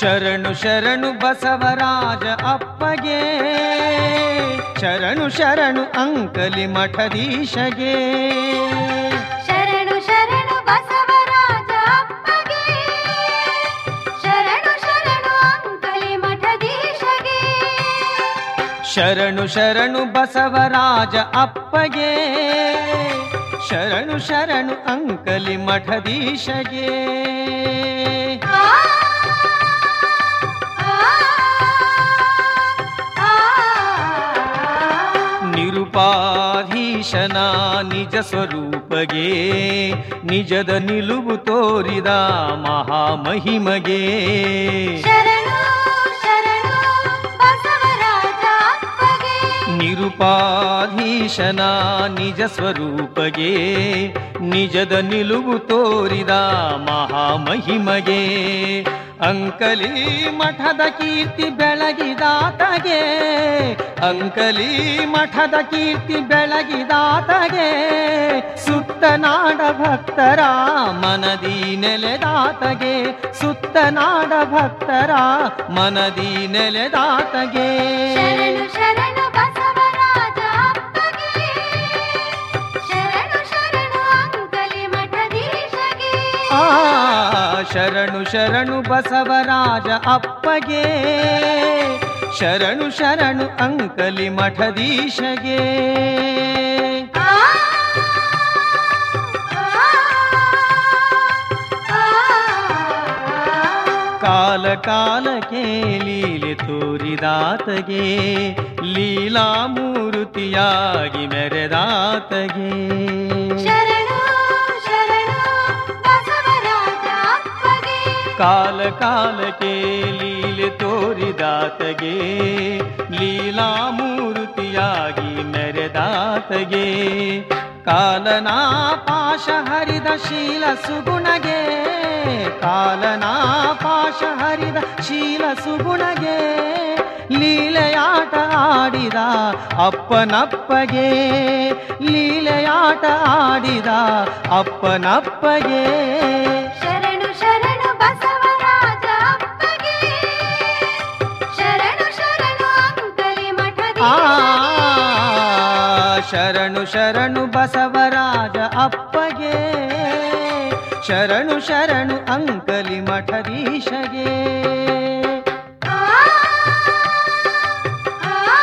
ಶರಣು ಶರಣು ಬಸವರಾಜ ಅಪ್ಪಗೆ ಶರಣು ಶರಣು ಅಂಕಲಿ ಮಠದೀಶಗೆ ಶರಣು ಶರಣು ಬಸವರಾಜ ಅಪ್ಪಗೆ ಶರಣು ಶರಣು ಅಂಕಲಿ ಮಠದೀಶಗೆ ಶರಣು ಶರಣು ಬಸವರಾಜ ಅಪ್ಪಗೆ ಶರಣು ಶರಣು ಅಂಕಲಿ ಮಠದೀಶಗೆ ಆ, ಆ, ಆ, ನಿರುಪಾಧೀಶನ ನಿಜ ಸ್ವರೂಪಗೆ ನಿಜದ ನಿಲುವು ತೋರಿದ ಮಹಾಮಹಿಮಗೆ ಶರಣು ಶರಣು ಬಸವರಾಜ ಅಪ್ಪಗೆ ನಿರುಪಾಧೀಶನ ನಿಜ ಸ್ವರೂಪಗೆ ನಿಜದ ನಿಲುವು ತೋರಿದ ಮಹಾಮಹಿಮಗೆ ಅಂಕಲಿ ಮಠದ ಕೀರ್ತಿ ಬೆಳಗಿದಾತಗೆ ಅಂಕಲಿ ಮಠದ ಕೀರ್ತಿ ಬೆಳಗಿದಾತಗೆ ಸುತ್ತ ನಾಡ ಭಕ್ತರ ಮನದಿ ನೆಲೆದಾತಗೆ ಸುತ್ತ ನಾಡ ಭಕ್ತರ ಮನದಿ ನೆಲೆದಾತಗೆ ಶರಣು ಶರಣು ಬಸವರಾಜ ಅಪ್ಪಗೆ ಶರಣು ಶರಣು ಅಂಕಲಿ ಮಠದೀಶಗೆ ಆ ಶರಣು ಶರಣು ಬಸವರಾಜ ಅಪ್ಪಗೆ ಶರಣು ಶರಣು ಅಂಕಲಿ ಮಠದೀಶಗೆ ಆ, ಆ, ಆ. ಕಾಲ ಕಾಲಕ್ಕೆ ಲೀಲೆ ತೋರಿದಾತಗೆ ಲೀಲಾ ಮೂರುತಿಯಾಗಿ ಮೆರೆದಾತಗೆ ಶರಣು ಶರಣು ಬಸವರಾಜ ಅಪ್ಪಗೆ ಕಾಲ ಕಾಲಕ್ಕೆ ಲೀಲೆ ತೋರಿದಾತಗೆ ಲೀಲಾ ಮೂರುತಿಯಾಗಿ ಮೆರೆದಾತಗೆ ಕಾಲನಾ ಪಾಶ ಹರಿದ ಶೀಲ ಸುಗುಣಗೆ ಕಾಲನಾ ಪಾಶ ಹರಿದ ಶೀಲ ಸುಗುಣಗೆ ಲೀಲೆಯಾಟ ಆಡಿದ ಅಪ್ಪನಪ್ಪಗೆ ಲೀಲೆಯಾಟ ಆಡಿದ ಅಪ್ಪನಪ್ಪಗೆ ಶರಣು ಶರಣು ಬಸವರಾಜ ಅಪ್ಪಗೆ ಶರಣು ಶರಣು ಅಂಕಲಿ ಆ ಮಠದೀಶಗೆ ಶರಣು ಶರಣು ಬಸವರಾಜ ಅಪ್ಪಗೆ ಶರಣು ಶರಣು ಅಂಕಲಿ ಮಠದೀಶಗೆ ಆ, ಆ,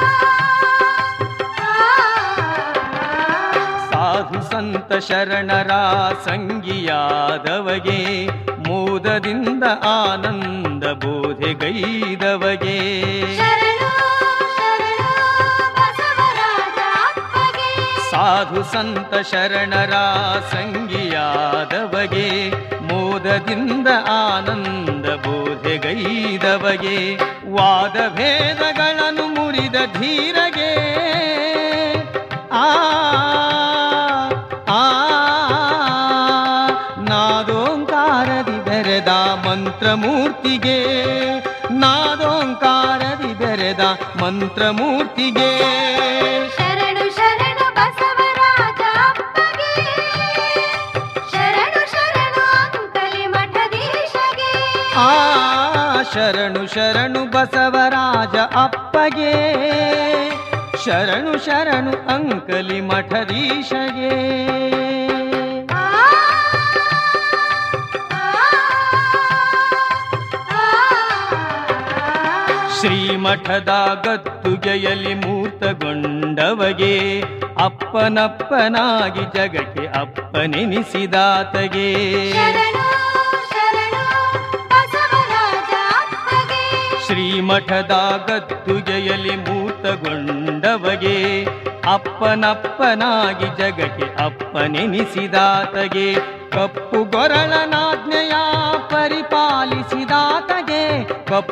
ಆ. ಸಾಧು ಸಂತ ಶರಣರ ಸಂಗಿಯಾದವಗೆ ಮೋದದಿಂದ ಆನಂದ ಬೋಧೆಗೈದವಗೆ ಶರಣು ಶರಣು ಬಸವರಾಜ ಅಪ್ಪಗೆ ಸಾಧು ಸಂತ ಶರಣರ ಸಂಗಿಯಾದವಗೆ ಮೋದದಿಂದ ಆನಂದ ಬೋಧೆಗೈದವಗೆ ವಾದ ಭೇದಗಳನ್ನು ಮುರಿದ ಧೀರಗೆ ಆ ಆ ನಾದೋಂಕಾರದಿ ಬೆರೆದ ಮಂತ್ರಮೂರ್ತಿಗೆ ನಾದೋಂಕಾರದಿ ಬೆರೆದ ಮಂತ್ರಮೂರ್ತಿಗೆ ಶರಣು ಶರಣು ಬಸವರಾಜ ಅಪ್ಪಗೆ ಶರಣು ಶರಣು ಅಂಕಲಿ ಮಠದೀಶಗೆ ಆ ಶರಣು ಶರಣು ಬಸವರಾಜ ಅಪ್ಪಗೆ ಶರಣು ಶರಣು ಅಂಕಲಿ ಮಠದೀಶಗೆ ಆ, ಆ, ಆ. ಶ್ರೀಮಠದ ಗದ್ದುಗೆಯಲ್ಲಿ ಮೂರ್ತಗೊಂಡವಗೆ ಅಪ್ಪನಪ್ಪನಾಗಿ ಜಗಕ್ಕೆ ಅಪ್ಪನೆನಿಸಿದಾತಗೆ ಶರಣು ಶರಣು ಬಸವರಾಜ ಅಪ್ಪಗೆ ಶ್ರೀಮಠದ ಗದ್ದುಗೆಯಲ್ಲಿ ಮೂರ್ತಗೊಂಡವಗೆ ಅಪ್ಪನಪ್ಪನಾಗಿ ಜಗಕ್ಕೆ ಅಪ್ಪನೆನಿಸಿದಾತಗೆ ಕಪ್ಪು ಗೊರಳನಾಜ್ಞೆಯ ಪರಿಪಾಲಿಸಿದಾತಗೆ ಕಪ್ಪು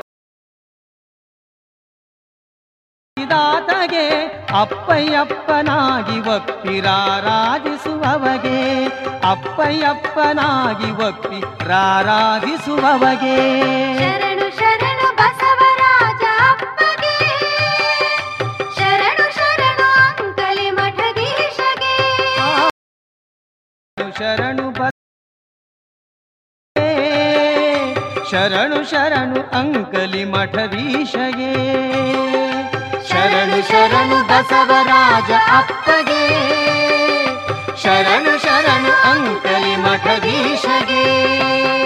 ದಾತಗೆ ಅಪ್ಪಯ್ಯಪ್ಪನಾಗಿ ಒಪ್ಪಿರಾರಾಧಿಸುವವಗೆ ಅಪ್ಪಯ್ಯಪ್ಪನಾಗಿ ಒಪ್ಪಿ ರಾರಾಧಿಸುವವಗೆ ಶರಣು ಶರಣು ಬಸವರಾಜ ಅಪ್ಪಗೆ ಶರಣು ಶರಣು ಅಂಕಲಿ ಮಠದೀಶಗೆ ಶರಣು ಬ ಶರಣು ಶರಣು ಅಂಕಲಿ ಮಠದೀಶಗೆ ಶರಣು ಶರಣು ಬಸವರಾಜ ಅಪ್ಪಗೆ ಶರಣು ಶರಣು ಅಂಕಲಿ ಮಠದೀಶಗೆ